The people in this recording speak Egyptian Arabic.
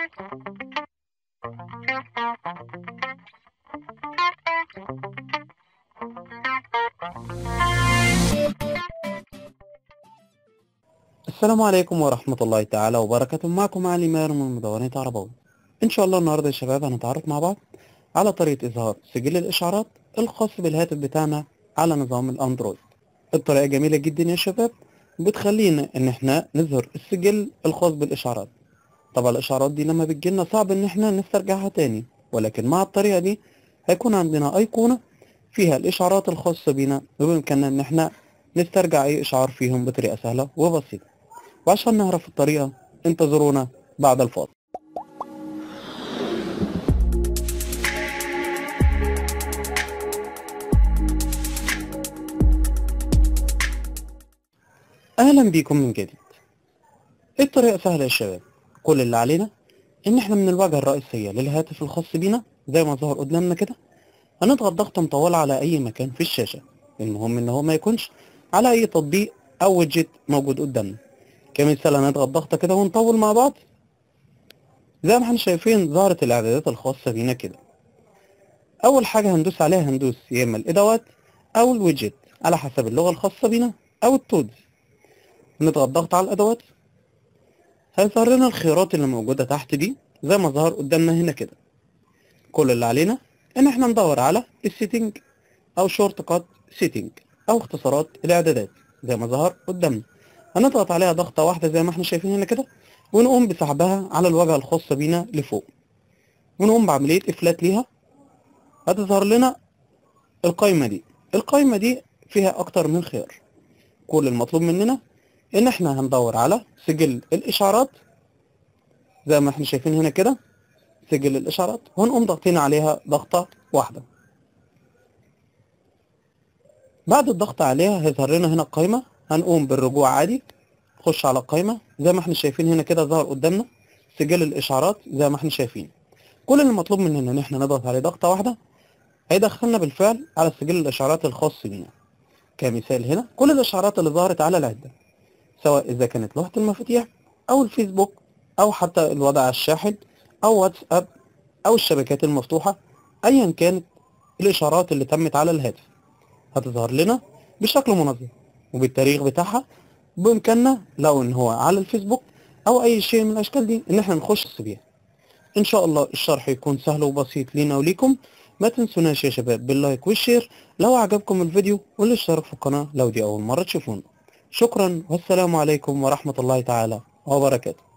السلام عليكم ورحمة الله تعالى وبركاته معكم علي ماهر من مدونة عربوي إن شاء الله النهاردة يا شباب هنتعرف مع بعض على طريقة إظهار سجل الإشعارات الخاص بالهاتف بتاعنا على نظام الأندرويد الطريقة جميلة جدا يا شباب بتخلينا إن إحنا نظهر السجل الخاص بالإشعارات طبعا الإشعارات دي لما بتجيلنا صعب إن إحنا نسترجعها تاني ولكن مع الطريقة دي هيكون عندنا أيقونة فيها الإشعارات الخاصة بينا وبإمكاننا إن إحنا نسترجع أي إشعار فيهم بطريقة سهلة وبسيطة وعشان نعرف الطريقة انتظرونا بعد الفاصل أهلا بيكم من جديد الطريقة سهلة يا شباب كل اللي علينا إن إحنا من الواجهة الرئيسية للهاتف الخاص بينا زي ما ظهر قدامنا كده هنضغط ضغطة مطولة على أي مكان في الشاشة المهم إن هو ما يكونش على أي تطبيق أو ويدجت موجود قدامنا كمثال هنضغط ضغطة كده ونطول مع بعض زي ما احنا شايفين ظهرت الإعدادات الخاصة بينا كده أول حاجة هندوس عليها هندوس يا إما الإدوات أو الويدجت على حسب اللغة الخاصة بينا أو التودز نضغط ضغط على الأدوات هيظهر لنا الخيارات اللي موجودة تحت دي زي ما ظهر قدامنا هنا كده كل اللي علينا إن احنا ندور على السيتنج أو شورت كات سيتنج أو اختصارات الإعدادات زي ما ظهر قدامنا هنضغط عليها ضغطة واحدة زي ما احنا شايفين هنا كده ونقوم بسحبها على الواجهة الخاصة بينا لفوق ونقوم بعملية إفلات ليها هتظهر لنا القايمة دي القايمة دي فيها أكتر من خيار كل المطلوب مننا إن احنا هندور على سجل الإشعارات زي ما احنا شايفين هنا كده سجل الإشعارات وهنقوم ضاغطين عليها ضغطة واحدة بعد الضغط عليها هيظهر لنا هنا القايمة هنقوم بالرجوع عادي نخش على القايمة زي ما احنا شايفين هنا كده ظهر قدامنا سجل الإشعارات زي ما احنا شايفين كل اللي مطلوب مننا إن احنا نضغط عليه ضغطة واحدة هيدخلنا بالفعل على سجل الإشعارات الخاص بينا كمثال هنا كل الإشعارات اللي ظهرت على العدة سواء إذا كانت لوحة المفاتيح أو الفيسبوك أو حتى الوضع على الشاحن أو واتساب أو الشبكات المفتوحة أيا كانت الإشعارات اللي تمت على الهاتف هتظهر لنا بشكل منظم وبالتاريخ بتاعها بإمكاننا لو إن هو على الفيسبوك أو أي شيء من الأشكال دي إن إحنا نخش بيها إن شاء الله الشرح يكون سهل وبسيط لينا وليكم ما تنسوناش يا شباب باللايك والشير لو عجبكم الفيديو والاشتراك في القناة لو دي أول مرة تشوفونا شكرا والسلام عليكم ورحمة الله تعالى وبركاته